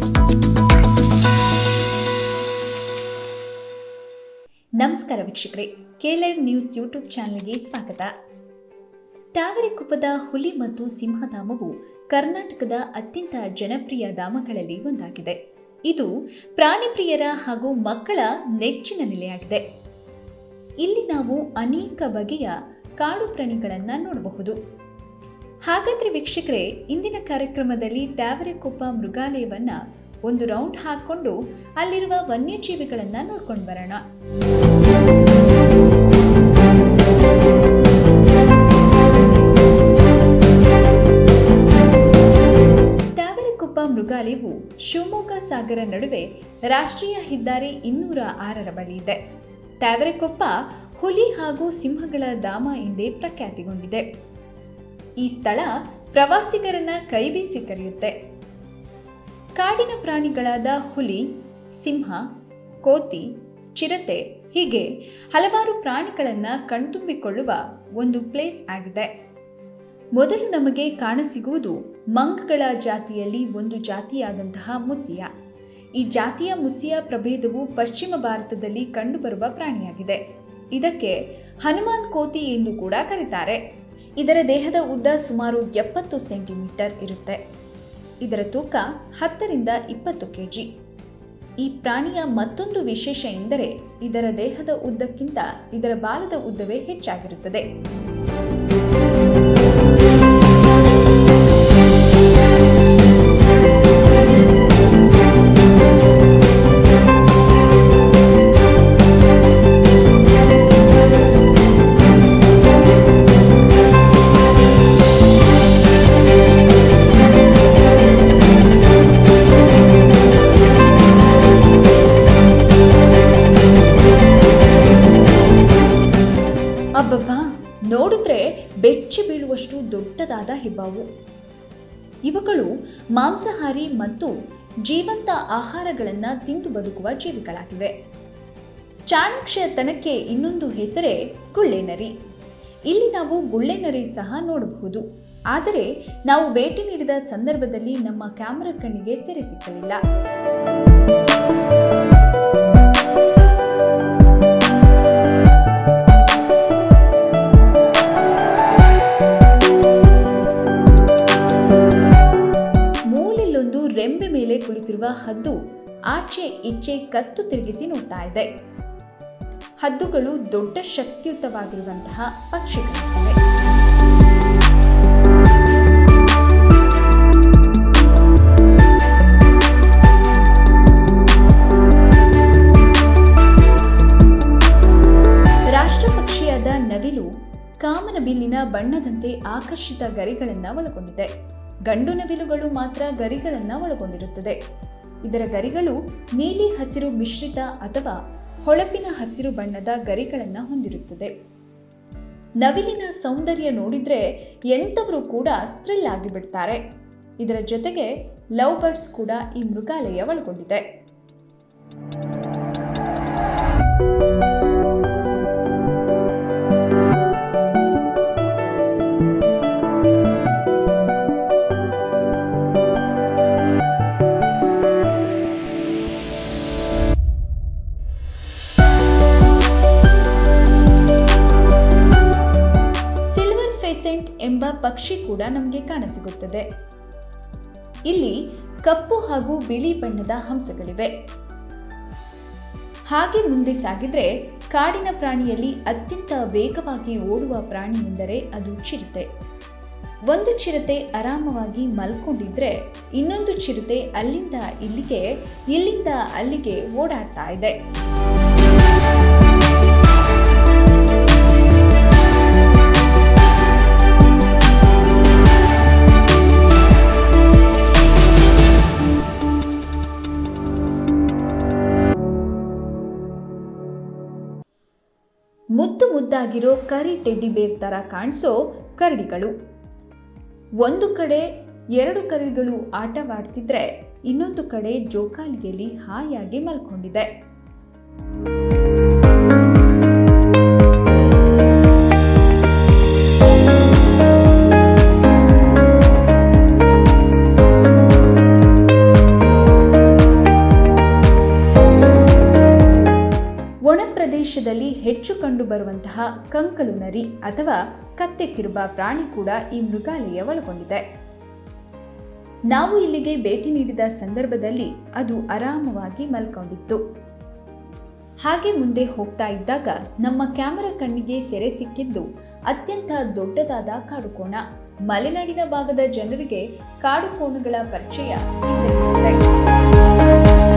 ನಮಸ್ಕಾರ ವೀಕ್ಷಕರೇ K live news YouTube ಚಾನೆಲ್ಗೆ ಸ್ವಾಗತ ತಾವರೆಕೊಪ್ಪದ ಹುಲಿ ಮತ್ತು ಸಿಂಹಧಾಮವು ಕರ್ನಾಟಕದ ಅತ್ಯಂತ ಜನಪ್ರಿಯ ಧಾಮಗಳಲ್ಲಿ ಒಂದಾಗಿದೆ ಇದು ಪ್ರಾಣಿ ಪ್ರಿಯರ ಹಾಗೂ ಮಕ್ಕಳ ನೆಚ್ಚಿನ ನೆಲೆಯಾಗಿದೆ ಇಲ್ಲಿ ನಾವು ಅನೇಕ ಬಗೆಯ ಕಾಡು ಪ್ರಾಣಿಗಳನ್ನು ನೋಡಬಹುದು ಹಾಗಾದ್ರೆ ವೀಕ್ಷಕರೇ ಇಂದಿನ ಕಾರ್ಯಕ್ರಮದಲ್ಲಿ ತಾವರೆಕೊಪ್ಪ ಮೃಗಾಲಯವನ್ನ ಒಂದು ರೌಂಡ್ ಹಾಕೊಂಡು ಅಲ್ಲಿರುವ ವನ್ಯಜೀವಿಗಳನ್ನ ನೋಡ್ಕೊಂಡು ಬರೋಣ ತಾವರೆಕೊಪ್ಪ ಮೃಗಾಲಯವು ಶಿವಮೊಗ್ಗ ಸಾಗರ ನಡುವೆ ರಾಷ್ಟ್ರೀಯ ಹೆದ್ದಾರಿ ಇನ್ನೂರ ಆರರ ಬಳಿ ಇದೆ ತಾವರೆಕೊಪ್ಪ ಹುಲಿ ಹಾಗೂ ಸಿಂಹಗಳ ಧಾಮ ಎಂದೇ ಪ್ರಖ್ಯಾತಿಗೊಂಡಿದೆ ಈ ಸ್ಥಳ ಪ್ರವಾಸಿಗರನ್ನ ಕೈಬೀಸಿ ಕರೆಯುತ್ತೆ ಕಾಡಿನ ಪ್ರಾಣಿಗಳಾದ ಹುಲಿ ಸಿಂಹ ಕೋತಿ ಚಿರತೆ ಹೀಗೆ ಹಲವಾರು ಪ್ರಾಣಿಗಳನ್ನು ಕಣ್ತುಂಬಿಕೊಳ್ಳುವ ಒಂದು ಪ್ಲೇಸ್ ಆಗಿದೆ ಮೊದಲು ನಮಗೆ ಕಾಣಸಿಗುವುದು ಮಂಗಗಳ ಜಾತಿಯಲ್ಲಿ ಒಂದು ಜಾತಿಯಾದಂತಹ ಮುಸಿಯ ಈ ಜಾತಿಯ ಮುಸಿಯ ಪ್ರಭೇದವು ಪಶ್ಚಿಮ ಭಾರತದಲ್ಲಿ ಕಂಡುಬರುವ ಪ್ರಾಣಿಯಾಗಿದೆ ಇದಕ್ಕೆ ಹನುಮಾನ್ ಕೋತಿ ಎಂದು ಕೂಡ ಕರೀತಾರೆ ಇದರ ದೇಹದ ಉದ್ದ ಸುಮಾರು ಎಪ್ಪತ್ತು ಸೆಂಟಿಮೀಟರ್ ಇರುತ್ತೆ ಇದರ ತೂಕ ಹತ್ತರಿಂದ ಇಪ್ಪತ್ತು ಕೆಜಿ ಈ ಪ್ರಾಣಿಯ ಮತ್ತೊಂದು ವಿಶೇಷ ಎಂದರೆ ಇದರ ದೇಹದ ಉದ್ದಕ್ಕಿಂತ ಇದರ ಬಾಲದ ಉದ್ದವೇ ಹೆಚ್ಚಾಗಿರುತ್ತದೆ ಅಬ್ಬಬ್ಬಾ ನೋಡಿದ್ರೆ ಬೆಚ್ಚಿ ಬೀಳುವಷ್ಟು ದೊಡ್ಡದಾದ ಹೆಬ್ಬಾವು ಇವುಗಳು ಮಾಂಸಾಹಾರಿ ಮತ್ತು ಜೀವಂತ ಆಹಾರಗಳನ್ನು ತಿಂದು ಬದುಕುವ ಜೀವಿಗಳಾಗಿವೆ ಚಾಣಕ್ಷತನಕ್ಕೆ ಇನ್ನೊಂದು ಹೆಸರೇ ಗುಳ್ಳೆನರಿ ಇಲ್ಲಿ ನಾವು ಗುಳ್ಳೆನರಿ ಸಹ ನೋಡಬಹುದು ಆದರೆ ನಾವು ಭೇಟಿ ನೀಡಿದ ಸಂದರ್ಭದಲ್ಲಿ ನಮ್ಮ ಕ್ಯಾಮೆರಾ ಕಣ್ಣಿಗೆ ಸೆರೆ ಸಿಕ್ಕಲಿಲ್ಲ ಮೂಲೆಲ್ಲೊಂದು ರೆಂಬೆ ಮೇಲೆ ಕುಳಿತಿರುವ ಹದ್ದು ಆಚೆ ಈಚೆ ಕತ್ತು ತಿರುಗಿಸಿ ನೋಡ್ತಾ ಇದೆ ಹದ್ದುಗಳು ದೊಡ್ಡ ಶಕ್ತಿಯುತವಾಗಿರುವಂತಹ ಪಕ್ಷಿಗಳಾಗಿವೆ ರಾಷ್ಟ್ರ ಪಕ್ಷಿಯಾದ ನವಿಲು ಕಾಮನ ಬಿಲ್ಲಿನ ಬಣ್ಣದಂತೆ ಆಕರ್ಷಿತ ಗರಿಗಳನ್ನು ಒಳಗೊಂಡಿದೆ ಗಂಡು ನವಿಲುಗಳು ಮಾತ್ರ ಗರಿಗಳನ್ನು ಒಳಗೊಂಡಿರುತ್ತದೆ ಇದರ ಗರಿಗಳು ನೀಲಿ ಹಸಿರು ಮಿಶ್ರಿತ ಅಥವಾ ಹೊಳಪಿನ ಹಸಿರು ಬಣ್ಣದ ಗರಿಗಳನ್ನು ಹೊಂದಿರುತ್ತದೆ ನವಿಲಿನ ಸೌಂದರ್ಯ ನೋಡಿದ್ರೆ ಎಂಥವರು ಕೂಡ ಥ್ರಿಲ್ ಆಗಿಬಿಡ್ತಾರೆ ಇದರ ಜೊತೆಗೆ ಲವ್ ಬರ್ಡ್ಸ್ ಕೂಡ ಈ ಮೃಗಾಲಯ ಒಳಗೊಂಡಿದೆ ಸಿಲ್ವರ್ ಫೆಸೆಂಟ್ ಎಂಬ ಪಕ್ಷಿ ಕೂಡ ನಮಗೆ ಕಾಣಸಿಗುತ್ತದೆ ಇಲ್ಲಿ ಕಪ್ಪು ಹಾಗೂ ಬಿಳಿ ಬಣ್ಣದ ಹಂಸಗಳಿವೆ ಹಾಗೆ ಮುಂದೆ ಸಾಗಿದ್ರೆ ಕಾಡಿನ ಪ್ರಾಣಿಯಲ್ಲಿ ಅತ್ಯಂತ ವೇಗವಾಗಿ ಓಡುವ ಪ್ರಾಣಿ ಎಂದರೆ ಅದು ಚಿರತೆ ಒಂದು ಚಿರತೆ ಆರಾಮವಾಗಿ ಮಲ್ಕೊಂಡಿದ್ರೆ ಇನ್ನೊಂದು ಚಿರತೆ ಅಲ್ಲಿಂದ ಇಲ್ಲಿಗೆ ಇಲ್ಲಿಂದ ಅಲ್ಲಿಗೆ ಓಡಾಡ್ತಾ ಇದೆ ಮುದ್ದು ಮುದ್ದಾಗಿರೋ ಕರಿ ಟೆಡ್ಡಿ ಬೇರ್ ಥರ ಕಾಣಿಸೋ ಕರಡಿಗಳು ಒಂದು ಕಡೆ ಎರಡು ಕರಡಿಗಳು ಆಟವಾಡ್ತಿದ್ರೆ ಇನ್ನೊಂದು ಕಡೆ ಜೋಕಾಲಿಗೆಯಲ್ಲಿ ಹಾಯಾಗಿ ಮಲ್ಕೊಂಡಿದೆ ಹೆಚ್ಚು ಕಂಡುಬರುವಂತಹ ಕಂಕಳು ನರಿ ಅಥವಾ ಕತ್ತೆ ಕಿರುಬ ಪ್ರಾಣಿ ಕೂಡ ಈ ಮೃಗಾಲಯ ಒಳಗೊಂಡಿದೆ ನಾವು ಇಲ್ಲಿಗೆ ಭೇಟಿ ನೀಡಿದ ಸಂದರ್ಭದಲ್ಲಿ ಅದು ಆರಾಮವಾಗಿ ಮಲ್ಕೊಂಡಿತ್ತು ಹಾಗೆ ಮುಂದೆ ಹೋಗ್ತಾ ಇದ್ದಾಗ ನಮ್ಮ ಕ್ಯಾಮೆರಾ ಕಣ್ಣಿಗೆ ಸೆರೆ ಸಿಕ್ಕಿದ್ದು ಅತ್ಯಂತ ದೊಡ್ಡದಾದ ಕಾಡುಕೋಣ ಮಲೆನಾಡಿನ ಭಾಗದ ಜನರಿಗೆ ಕಾಡುಕೋಣಗಳ ಪರಿಚಯ ಇದ್ದೇ ಇರುತ್ತೆ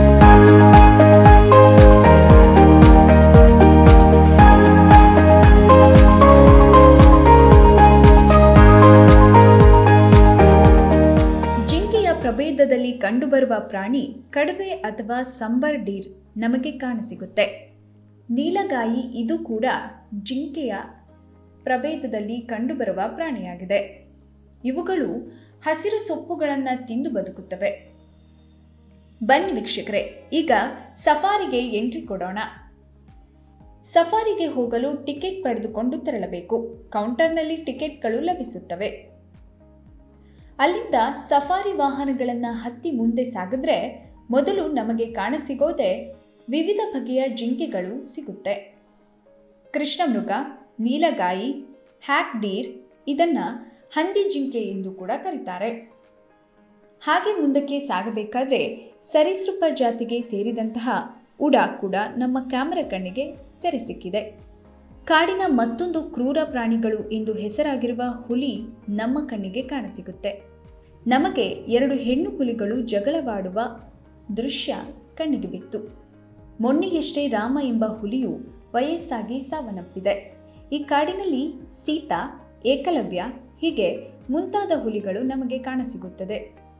ಜಿಂಕೆಯ ಪ್ರಭೇದದಲ್ಲಿ ಕಂಡುಬರುವ ಪ್ರಾಣಿ ಕಡವೆ ಅಥವಾ ಸಂಬರ್ ಡೀರ್ ನಮಗೆ ಕಾಣಸಿಗುತ್ತೆ ನೀಲಗಾಯಿ ಇದು ಕೂಡ ಜಿಂಕೆಯ ಪ್ರಭೇದದಲ್ಲಿ ಕಂಡುಬರುವ ಪ್ರಾಣಿಯಾಗಿದೆ ಇವುಗಳು ಹಸಿರು ಸೊಪ್ಪುಗಳನ್ನು ತಿಂದು ಬದುಕುತ್ತವೆ ಬನ್ನಿ ವೀಕ್ಷಕರೇ ಈಗ ಸಫಾರಿಗೆ ಎಂಟ್ರಿ ಕೊಡೋಣ ಸಫಾರಿಗೆ ಹೋಗಲು ಟಿಕೆಟ್ ಪಡೆದುಕೊಂಡು ತೆರಳಬೇಕು ಕೌಂಟರ್ನಲ್ಲಿ ಟಿಕೆಟ್ಗಳು ಲಭಿಸುತ್ತವೆ ಅಲ್ಲಿಂದ ಸಫಾರಿ ವಾಹನಗಳನ್ನು ಹತ್ತಿ ಮುಂದೆ ಸಾಗಿದ್ರೆ ಮೊದಲು ನಮಗೆ ಕಾಣಸಿಗೋದೆ ವಿವಿಧ ಬಗೆಯ ಜಿಂಕೆಗಳು ಸಿಗುತ್ತೆ ಕೃಷ್ಣಮೃಗ ನೀಲಗಾಯಿ ಹ್ಯಾಕ್ ಡೀರ್ ಇದನ್ನ ಹಂದಿ ಜಿಂಕೆ ಎಂದು ಕೂಡ ಕರೀತಾರೆ ಹಾಗೆ ಮುಂದಕ್ಕೆ ಸಾಗಬೇಕಾದ್ರೆ ಸರೀಸೃಪ ಜಾತಿಗೆ ಸೇರಿದಂತಹ ಉಡಾ ಕೂಡ ನಮ್ಮ ಕ್ಯಾಮರಾ ಕಣ್ಣಿಗೆ ಸೆರೆ ಸಿಕ್ಕಿದೆ ಕಾಡಿನ ಮತ್ತೊಂದು ಕ್ರೂರ ಪ್ರಾಣಿಗಳು ಎಂದು ಹೆಸರಾಗಿರುವ ಹುಲಿ ನಮ್ಮ ಕಣ್ಣಿಗೆ ಕಾಣಸಿಗುತ್ತೆ ನಮಗೆ ಎರಡು ಹೆಣ್ಣು ಹುಲಿಗಳು ಜಗಳವಾಡುವ ದೃಶ್ಯ ಕಣ್ಣಿಗೆ ಬಿತ್ತು ಮೊನ್ನೆಯಷ್ಟೇ ರಾಮ ಎಂಬ ಹುಲಿಯು ವಯಸ್ಸಾಗಿ ಸಾವನ್ನಪ್ಪಿದೆ ಈ ಕಾಡಿನಲ್ಲಿ ಸೀತಾ ಏಕಲವ್ಯ ಹೀಗೆ ಮುಂತಾದ ಹುಲಿಗಳು ನಮಗೆ ಕಾಣಸಿಗುತ್ತದೆ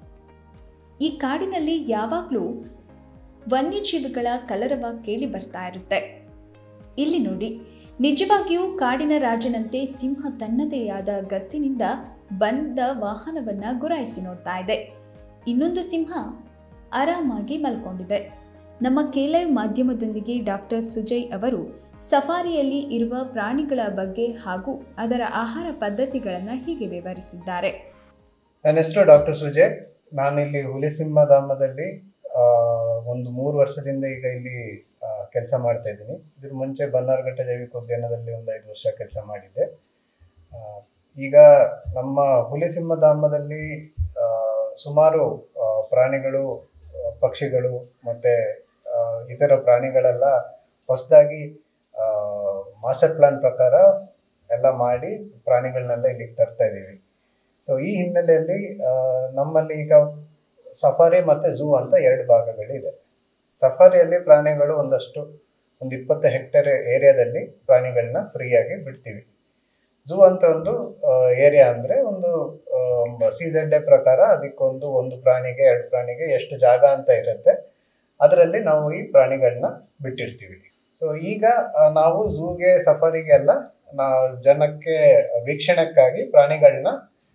ಈ ಕಾಡಿನಲ್ಲಿ ಯಾವಾಗಲೂ ವನ್ಯಜೀವಿಗಳ ಕಲರವ ಕೇಳಿ ಬರ್ತಾ ಇರುತ್ತೆ ಇಲ್ಲಿ ನೋಡಿ ನಿಜವಾಗಿಯೂ ಕಾಡಿನ ರಾಜನಂತೆ ಸಿಂಹ ತನ್ನದೇ ಆದ ಗತ್ತಿನಿಂದ ಬಂದ ವಾಹನವನ್ನ ಗುರಾಯಿಸಿ ನೋಡ್ತಾ ಇದೆ ಇನ್ನೊಂದು ಸಿಂಹ ಆರಾಮಾಗಿ ಮಲ್ಕೊಂಡಿದೆ ನಮ್ಮ ಕೇಲೈವ್ ಮಾಧ್ಯಮದೊಂದಿಗೆ ಡಾಕ್ಟರ್ ಸುಜಯ್ ಅವರು ಸಫಾರಿಯಲ್ಲಿ ಇರುವ ಪ್ರಾಣಿಗಳ ಬಗ್ಗೆ ಹಾಗೂ ಅದರ ಆಹಾರ ಪದ್ಧತಿಗಳನ್ನು ಹೀಗೆ ವಿವರಿಸಿದ್ದಾರೆ ನನ್ನ ಹೆಸರು ಡಾಕ್ಟರ್ ಸುಜಯ್ ನಾನಿಲ್ಲಿ ಹುಲಿಸಿಂಹಧಾಮದಲ್ಲಿ ಆ, ಒಂದು ಮೂರು ವರ್ಷದಿಂದ ಈಗ ಇಲ್ಲಿ ಕೆಲಸ ಮಾಡ್ತಾ ಇದ್ದೀನಿ ಇದ್ರ ಮುಂಚೆ ಬನ್ನಾರ್ಘಟ್ಟ ಜೈವಿಕ ಉದ್ಯಾನದಲ್ಲಿ ಒಂದು ಐದು ವರ್ಷ ಕೆಲಸ ಮಾಡಿದ್ದೆ ಆ, ಈಗ ನಮ್ಮ ಹುಲಿಸಿಂಹಧಾಮದಲ್ಲಿ ಆ, ಸುಮಾರು ಆ, ಪ್ರಾಣಿಗಳು ಆ, ಪಕ್ಷಿಗಳು ಮತ್ತೆ ಆ, ಇತರ ಪ್ರಾಣಿಗಳೆಲ್ಲ ಹೊಸದಾಗಿ ಮಾಸ್ಟರ್ ಪ್ಲಾನ್ ಪ್ರಕಾರ ಎಲ್ಲ ಮಾಡಿ ಪ್ರಾಣಿಗಳನ್ನೆಲ್ಲ ಇಲ್ಲಿಗೆ ತರ್ತಾ ಇದ್ದೀವಿ ಸೊ ಈ ಹಿನ್ನೆಲೆಯಲ್ಲಿ ಆ, ನಮ್ಮಲ್ಲಿ ಈಗ ಸಫಾರಿ ಮತ್ತು ಝೂ ಅಂತ ಎರಡು ಭಾಗಗಳಿದೆ ಸಫಾರಿಯಲ್ಲಿ ಪ್ರಾಣಿಗಳು ಒಂದಷ್ಟು ಒಂದು ಇಪ್ಪತ್ತು ಹೆಕ್ಟೇರ್ ಏರಿಯಾದಲ್ಲಿ ಪ್ರಾಣಿಗಳನ್ನ ಫ್ರೀಯಾಗಿ ಬಿಡ್ತೀವಿ ಝೂ ಅಂತ ಒಂದು ಏರಿಯಾ ಅಂದರೆ ಒಂದು ಸಿ ಝೆಡ್ ಎ ಪ್ರಕಾರ ಅದಕ್ಕೊಂದು ಒಂದು ಪ್ರಾಣಿಗೆ ಎರಡು ಪ್ರಾಣಿಗೆ ಎಷ್ಟು ಜಾಗ ಅಂತ ಇರುತ್ತೆ ಅದರಲ್ಲಿ ನಾವು ಈ ಪ್ರಾಣಿಗಳನ್ನ ಬಿಟ್ಟಿರ್ತೀವಿ ಸೊ ಈಗ ಆ, ನಾವು ಝೂಗೆ ಸಫಾರಿಗೆ ಎಲ್ಲ ನಾ ಜನಕ್ಕೆ ವೀಕ್ಷಣಕ್ಕಾಗಿ ಪ್ರಾಣಿಗಳನ್ನ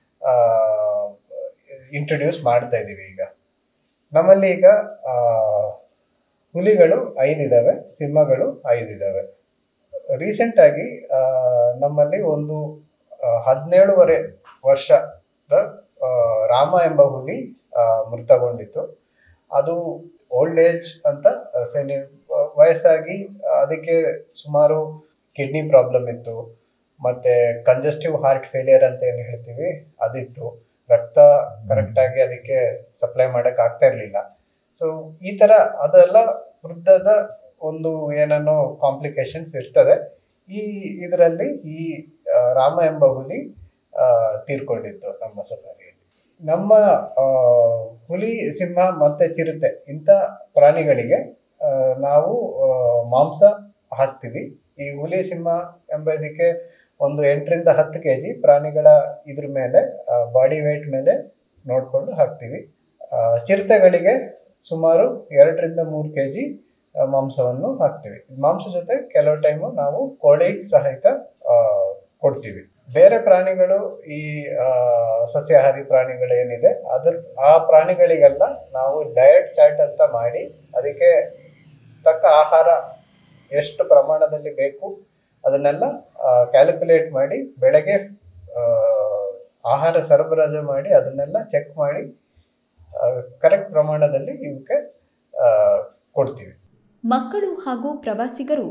ಇಂಟ್ರೊಡ್ಯೂಸ್ ಮಾಡ್ತಾ ಇದ್ದೀವಿ ಈಗ ನಮ್ಮಲ್ಲಿ ಈಗ ಆ, ಹುಲಿಗಳು ಐದಿದಾವೆ ಸಿಂಹಗಳು ಐದಿದಾವೆ ರೀಸೆಂಟ್ ಆಗಿ ಆ, ನಮ್ಮಲ್ಲಿ ಒಂದು ಆ, ಹದಿನೇಳುವರೆ ವರ್ಷದ ಆ, ರಾಮ ಎಂಬ ಹುಲಿ ಆ, ಮೃತಗೊಂಡಿತ್ತು ಅದು ಓಲ್ಡ್ ಏಜ್ ಅಂತ ಆ, ಸೆನಿ ವಯಸ್ಸಾಗಿ ಅದಕ್ಕೆ ಸುಮಾರು ಕಿಡ್ನಿ ಪ್ರಾಬ್ಲಮ್ ಇತ್ತು ಮತ್ತೆ ಕಂಜಸ್ಟಿವ್ ಹಾರ್ಟ್ ಫೇಲಿಯರ್ ಅಂತ ಏನು ಹೇಳ್ತೀವಿ ಅದಿತ್ತು ರಕ್ತ ಕರೆಕ್ಟಾಗಿ ಅದಕ್ಕೆ ಸಪ್ಲೈ ಮಾಡಕ್ ಆಗ್ತಾ ಇರಲಿಲ್ಲ ಸೊ ಈ ತರ ಅದೆಲ್ಲ ವೃದ್ಧದ ಒಂದು ಏನನ್ನೋ ಕಾಂಪ್ಲಿಕೇಶನ್ಸ್ ಇರ್ತದೆ ಈ ಇದರಲ್ಲಿ ಈ ಆ, ರಾಮ ಎಂಬ ಹುಲಿ ಆ, ತೀರ್ಕೊಂಡಿತ್ತು ನಮ್ಮ ಸಫಾರಿಯಲ್ಲಿ ನಮ್ಮ ಆ, ಹುಲಿ ಸಿಂಹ ಮತ್ತೆ ಚಿರತೆ ಇಂಥ ಪ್ರಾಣಿಗಳಿಗೆ ಆ, ನಾವು ಆ, ಮಾಂಸ ಹಾಕ್ತೀವಿ ಈ ಹುಲಿ ಸಿಂಹ ಎಂಬ ಇದಕ್ಕೆ ಒಂದು ಎಂಟರಿಂದ ಹತ್ತು ಕೆ ಜಿ ಪ್ರಾಣಿಗಳ ಇದ್ರ ಮೇಲೆ ಬಾಡಿ ವೇಟ್ ಮೇಲೆ ನೋಡಿಕೊಂಡು ಹಾಕ್ತೀವಿ ಆ, ಚಿರತೆಗಳಿಗೆ ಸುಮಾರು ಎರಡರಿಂದ ಮೂರು ಕೆ ಜಿ ಮಾಂಸವನ್ನು ಹಾಕ್ತೀವಿ ಮಾಂಸ ಜೊತೆ ಕೆಲವು ಟೈಮು ನಾವು ಕೋಳಿ ಸಹಿತ ಆ, ಕೊಡ್ತೀವಿ ಬೇರೆ ಪ್ರಾಣಿಗಳು ಈ ಆ, ಸಸ್ಯಾಹಾರಿ ಪ್ರಾಣಿಗಳು ಏನಿದೆ ಅದ್ರ ಆ ಪ್ರಾಣಿಗಳಿಗೆಲ್ಲ ನಾವು ಡಯಟ್ ಚಾರ್ಟ್ ಅಂತ ಮಾಡಿ ಅದಕ್ಕೆ ತಕ್ಕ ಆಹಾರ ಎಷ್ಟು ಪ್ರಮಾಣದಲ್ಲಿ ಬೇಕು ಅದನ್ನೆಲ್ಲ ಕ್ಯಾಲ್ಕುಲೇಟ್ ಮಾಡಿ ಬೆಳಗ್ಗೆ ಆ, ಆಹಾರ ಸರಬರಾಜು ಮಾಡಿ ಅದನ್ನೆಲ್ಲ ಚೆಕ್ ಮಾಡಿ ಕರೆಕ್ಟ್ ಪ್ರಮಾಣದಲ್ಲಿ ಇವಕ್ಕೆ ಆ, ಕೊಡ್ತೀವಿ ಮಕ್ಕಳು ಹಾಗೂ ಪ್ರವಾಸಿಗರು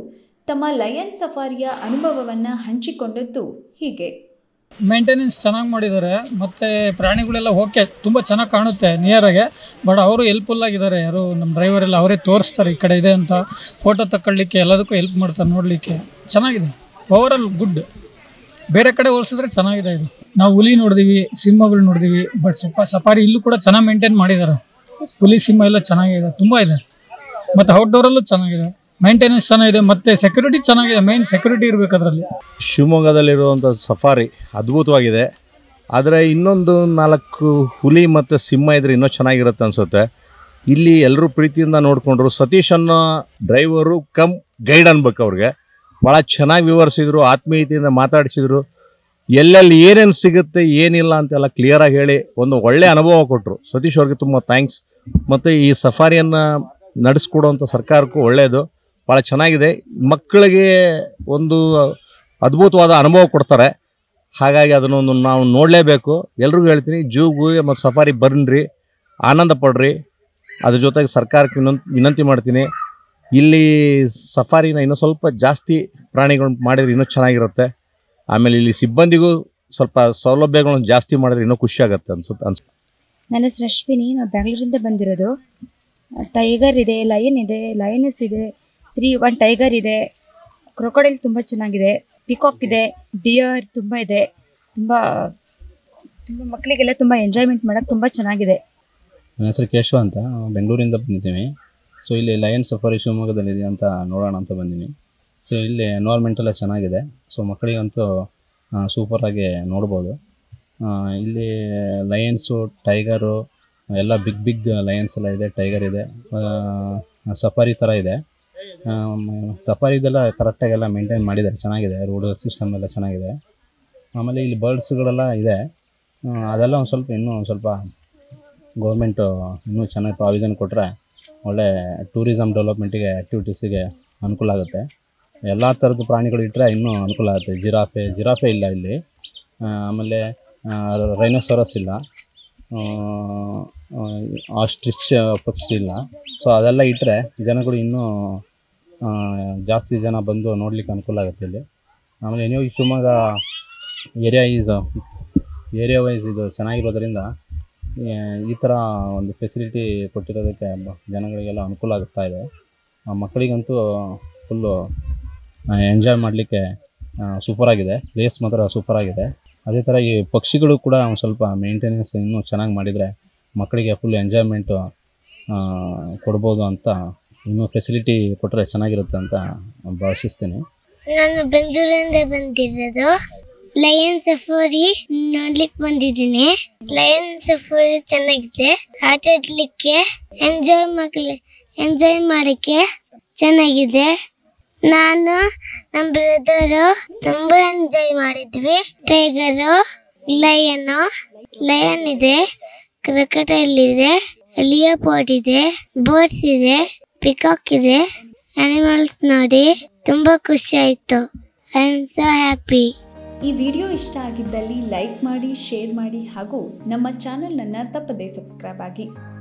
ತಮ್ಮ ಲಯನ್ ಸಫಾರಿಯ ಅನುಭವವನ್ನು ಹಂಚಿಕೊಂಡದ್ದು ಹೀಗೆ ಮೇಂಟೆನೆನ್ಸ್ ಚೆನ್ನಾಗಿ ಮಾಡಿದ್ದಾರೆ ಮತ್ತು ಪ್ರಾಣಿಗಳೆಲ್ಲ ಓಕೆ ತುಂಬ ಚೆನ್ನಾಗಿ ಕಾಣುತ್ತೆ ನಿಯರಾಗೆ ಬಟ್ ಅವರು ಹೆಲ್ಪ್ಫುಲ್ ಆಗಿದ್ದಾರೆ ಯಾರು ನಮ್ಮ ಡ್ರೈವರ್ ಎಲ್ಲ ಅವರೇ ತೋರಿಸ್ತಾರೆ ಈ ಕಡೆ ಇದೆ ಅಂತ ಫೋಟೋ ತಗೊಳ್ಳಿಕ್ಕೆ ಎಲ್ಲದಕ್ಕೂ ಹೆಲ್ಪ್ ಮಾಡ್ತಾರೆ ನೋಡಲಿಕ್ಕೆ ಚೆನ್ನಾಗಿದೆ ಓವರಾಲ್ ಗುಡ್ ಬೇರೆ ಕಡೆ ಹೋಲಿಸಿದ್ರೆ ಚೆನ್ನಾಗಿದೆ ಇದು ನಾವು ಹುಲಿ ನೋಡಿದೀವಿ ಸಿಂಹಗಳು ನೋಡಿದೀವಿ ಬಟ್ ಸ್ವಲ್ಪ ಸಫಾರಿ ಇಲ್ಲೂ ಕೂಡ ಚೆನ್ನಾಗಿ ಮೇಂಟೈನ್ ಮಾಡಿದ್ದಾರೆ ಹುಲಿ ಸಿಂಹ ಎಲ್ಲ ಚೆನ್ನಾಗಿದೆ ತುಂಬ ಇದೆ ಮತ್ತು ಔಟ್ಡೋರಲ್ಲೂ ಚೆನ್ನಾಗಿದೆ ಮೇಂಟೆನೆನ್ಸ್ ಚೆನ್ನಾಗಿದೆ ಮತ್ತು ಸೆಕ್ಯೂರಿಟಿ ಚೆನ್ನಾಗಿದೆ ಮೇನ್ ಸೆಕ್ಯೂರಿಟಿ ಇರಬೇಕು ಅದರಲ್ಲಿ ಶಿವಮೊಗ್ಗದಲ್ಲಿರುವಂಥ ಸಫಾರಿ ಅದ್ಭುತವಾಗಿದೆ ಆದರೆ ಇನ್ನೊಂದು ನಾಲ್ಕು ಹುಲಿ ಮತ್ತು ಸಿಂಹ ಇದ್ರೆ ಇನ್ನೂ ಚೆನ್ನಾಗಿರುತ್ತೆ ಅನಿಸುತ್ತೆ ಇಲ್ಲಿ ಎಲ್ಲರೂ ಪ್ರೀತಿಯಿಂದ ನೋಡಿಕೊಂಡ್ರು ಸತೀಶ್ ಅನ್ನೋ ಡ್ರೈವರು ಕಮ್ ಗೈಡ್ ಅನ್ಬೇಕು ಅವ್ರಿಗೆ ಭಾಳ ಚೆನ್ನಾಗಿ ವಿವರಿಸಿದ್ರು ಆತ್ಮೀಯತೆಯಿಂದ ಮಾತಾಡಿಸಿದ್ರು ಎಲ್ಲೆಲ್ಲಿ ಏನೇನು ಸಿಗುತ್ತೆ ಏನಿಲ್ಲ ಅಂತೆಲ್ಲ ಕ್ಲಿಯರಾಗಿ ಹೇಳಿ ಒಂದು ಒಳ್ಳೆ ಅನುಭವ ಕೊಟ್ಟರು ಸತೀಶ್ ಅವ್ರಿಗೆ ತುಂಬ ಥ್ಯಾಂಕ್ಸ್ ಮತ್ತು ಈ ಸಫಾರಿಯನ್ನು ನಡೆಸ್ಕೊಡುವಂಥ ಸರ್ಕಾರಕ್ಕೂ ಒಳ್ಳೆಯದು ಭಾಳ ಚೆನ್ನಾಗಿದೆ ಮಕ್ಕಳಿಗೆ ಒಂದು ಅದ್ಭುತವಾದ ಅನುಭವ ಕೊಡ್ತಾರೆ ಹಾಗಾಗಿ ಅದನ್ನೊಂದು ನಾವು ನೋಡಲೇಬೇಕು ಎಲ್ರಿಗೂ ಹೇಳ್ತೀನಿ ಜೂಗೂ ಮತ್ತು ಸಫಾರಿ ಬರ್ನ್ರಿ ಆನಂದ ಪಡ್ರಿ ಅದ್ರ ಜೊತೆಗೆ ಸರ್ಕಾರಕ್ಕೆ ವಿನಂತಿ ವಿನಂತಿ ಮಾಡ್ತೀನಿ ಇಲ್ಲಿ ಸಫಾರಿನ ಇನ್ನೂ ಸ್ವಲ್ಪ ಜಾಸ್ತಿ ಪ್ರಾಣಿಗಳು ಮಾಡಿದ್ರೆ ಇನ್ನೂ ಚೆನ್ನಾಗಿರುತ್ತೆ ಆಮೇಲೆ ಇಲ್ಲಿ ಸಿಬ್ಬಂದಿಗೂ ಸ್ವಲ್ಪ ಸೌಲಭ್ಯಗಳನ್ನು ಜಾಸ್ತಿ ಮಾಡಿದ್ರೆ ಇನ್ನೂ ಖುಷಿ ಆಗುತ್ತೆ ಅನ್ಸುತ್ತೆ ಅನ್ಸ್ ನನ್ನ ಹೆಸರು ಅಶ್ವಿನಿ ನಾವು ಬೆಂಗಳೂರಿಂದ ಬಂದಿರೋದು ಟೈಗರ್ ಇದೆ ಲಯನ್ ಇದೆ ಲಯನಸ್ ಇದೆ ತ್ರೀ ಒನ್ ಟೈಗರ್ ಇದೆ ಕ್ರೊಕೊಡೈಲ್ ತುಂಬ ಚೆನ್ನಾಗಿದೆ ಪಿಕಾಕ್ ಇದೆ ಡಿಯರ್ ತುಂಬ ಇದೆ ತುಂಬ ತುಂಬ ಮಕ್ಕಳಿಗೆಲ್ಲ ತುಂಬ ಎಂಜಾಯ್ಮೆಂಟ್ ಮಾಡೋಕ್ಕೆ ತುಂಬ ಚೆನ್ನಾಗಿದೆ ನನ್ನ ಹೆಸರು ಕೇಶವ ಅಂತ ನಾವು ಬೆಂಗಳೂರಿಂದ ಬಂದಿದ್ದೀವಿ ಸೊ ಇಲ್ಲಿ ಲಯನ್ ಸಫಾರಿ ಶಿವಮೊಗ್ಗದಲ್ಲಿದೆ ಅಂತ ನೋಡೋಣ ಅಂತ ಬಂದೀನಿ ಸೊ ಇಲ್ಲಿ ಎನ್ವೈರ್ಮೆಂಟ್ ಎಲ್ಲ ಚೆನ್ನಾಗಿದೆ ಸೊ ಮಕ್ಕಳಿಗಂತೂ ಸೂಪರಾಗಿ ನೋಡ್ಬೋದು ಆ, ಇಲ್ಲಿ ಲಯನ್ಸು ಟೈಗರು ಎಲ್ಲ ಬಿಗ್ ಬಿಗ್ ಲಯನ್ಸ್ ಎಲ್ಲ ಇದೆ ಟೈಗರ್ ಇದೆ ಸಫಾರಿ ಥರ ಇದೆ ಸಫಾರಿದೆಲ್ಲ ಕರೆಕ್ಟಾಗೆಲ್ಲ ಮೇಂಟೈನ್ ಮಾಡಿದ್ದಾರೆ ಚೆನ್ನಾಗಿದೆ ರೋಡ್ ಸಿಸ್ಟಮ್ ಎಲ್ಲ ಚೆನ್ನಾಗಿದೆ ಆಮೇಲೆ ಇಲ್ಲಿ ಬರ್ಡ್ಸ್ಗಳೆಲ್ಲ ಇದೆ ಆ, ಅದೆಲ್ಲ ಒಂದು ಸ್ವಲ್ಪ ಇನ್ನೂ ಒಂದು ಸ್ವಲ್ಪ ಗೌರ್ಮೆಂಟು ಇನ್ನೂ ಚೆನ್ನಾಗಿ ಪ್ರಾವಿಷನ್ ಕೊಟ್ಟರೆ ಒಳ್ಳೆ ಟೂರಿಸಮ್ ಡೆವಲಪ್ಮೆಂಟಿಗೆ ಆ್ಯಕ್ಟಿವಿಟೀಸಿಗೆ ಅನುಕೂಲ ಆಗುತ್ತೆ ಎಲ್ಲ ಥರದ ಪ್ರಾಣಿಗಳು ಇಟ್ಟರೆ ಇನ್ನೂ ಅನುಕೂಲ ಆಗುತ್ತೆ ಜಿರಾಫೆ ಜಿರಾಫೆ ಇಲ್ಲ ಇಲ್ಲಿ ಆ, ಆಮೇಲೆ ರೈನೋಸರಸ್ ಇಲ್ಲ ಆಸ್ಟ್ರಿಚ್ ಪಕ್ಷಿ ಇಲ್ಲ ಸೊ ಅದೆಲ್ಲ ಇಟ್ಟರೆ ಜನಗಳು ಇನ್ನೂ ಆ, ಜಾಸ್ತಿ ಜನ ಬಂದು ನೋಡ್ಲಿಕ್ಕೆ ಅನುಕೂಲ ಆಗುತ್ತೆ ಇಲ್ಲಿ ಆಮೇಲೆ ನೀವು ಈ Shivamogga area is area wise ಇದು ಚೆನ್ನಾಗಿರೋದ್ರಿಂದ ಆ, ಈ ಥರ ಒಂದು ಫೆಸಿಲಿಟಿ ಕೊಟ್ಟಿರೋದಕ್ಕೆ ಬ- ಜನಗಳಿಗೆಲ್ಲ ಅನುಕೂಲ ಆಗ್ತಾ ಇದೆ ಆ, ಮಕ್ಕಳಿಗಂತೂ ಫುಲ್ಲು ಎಂಜಾಯ್ ಮಾಡಲಿಕ್ಕೆ ಸೂಪರಾಗಿದೆ ಪ್ಲೇಸ್ ಮಾತ್ರ ಸೂಪರಾಗಿದೆ ಅದೇ ಥರ ಈ ಪಕ್ಷಿಗಳು ಕೂಡ ಒಂದು ಸ್ವಲ್ಪ ಮೇಂಟೆನೆನ್ಸ್ ಇನ್ನೂ ಚೆನ್ನಾಗಿ ಮಾಡಿದರೆ ಮಕ್ಕಳಿಗೆ ಫುಲ್ ಎಂಜಾಯ್ಮೆಂಟು ಕೊಡ್ಬೋದು ಅಂತ ಇನ್ನೂ ಫೆಸಿಲಿಟಿ ಕೊಟ್ಟರೆ ಚೆನ್ನಾಗಿರುತ್ತೆ ಅಂತ ಭಾವಿಸ್ತೀನಿ ನಾನು ಬೆಂಗಳೂರಿಂದ ಬಂದಿರೋದು ಲಯನ್ ಸಫಾರಿ ನೋಡ್ಲಿಕ್ಕೆ ಬಂದಿದ್ದೀನಿ ಲಯನ್ ಸಫಾರಿ ಚೆನ್ನಾಗಿದೆ ಆಟ ಆಡ್ಲಿಕ್ಕೆ ಎಂಜಾಯ್ ಮಕ್ಳು ಎಂಜಾಯ್ ಮಾಡಕ್ಕೆ ಚೆನ್ನಾಗಿದೆ ನಾನು ನಮ್ಮ ಬ್ರದರು ತುಂಬಾ ಎಂಜಾಯ್ ಮಾಡಿದ್ವಿ ಟೈಗರು ಲಯನ್ ಲಯನ್ ಇದೆ ಕ್ರಿಕೆಟಲ್ ಇದೆ ಲಿಯೋಪಾಟ್ ಇದೆ ಬೋಟ್ಸ್ ಇದೆ ಪಿಕಾಕ್ ಇದೆ ಅನಿಮಲ್ಸ್ ನೋಡಿ ತುಂಬಾ ಖುಷಿ ಆಯ್ತು ಐ ಆಮ್ ಸೋ ಹ್ಯಾಪಿ ಈ ವಿಡಿಯೋ ಇಷ್ಟ ಆಗಿದ್ದಲ್ಲಿ ಲೈಕ್ ಮಾಡಿ ಶೇರ್ ಮಾಡಿ ಹಾಗೂ ನಮ್ಮ ಚಾನಲನ್ನು ತಪ್ಪದೇ ಸಬ್ಸ್ಕ್ರೈಬ್ ಆಗಿ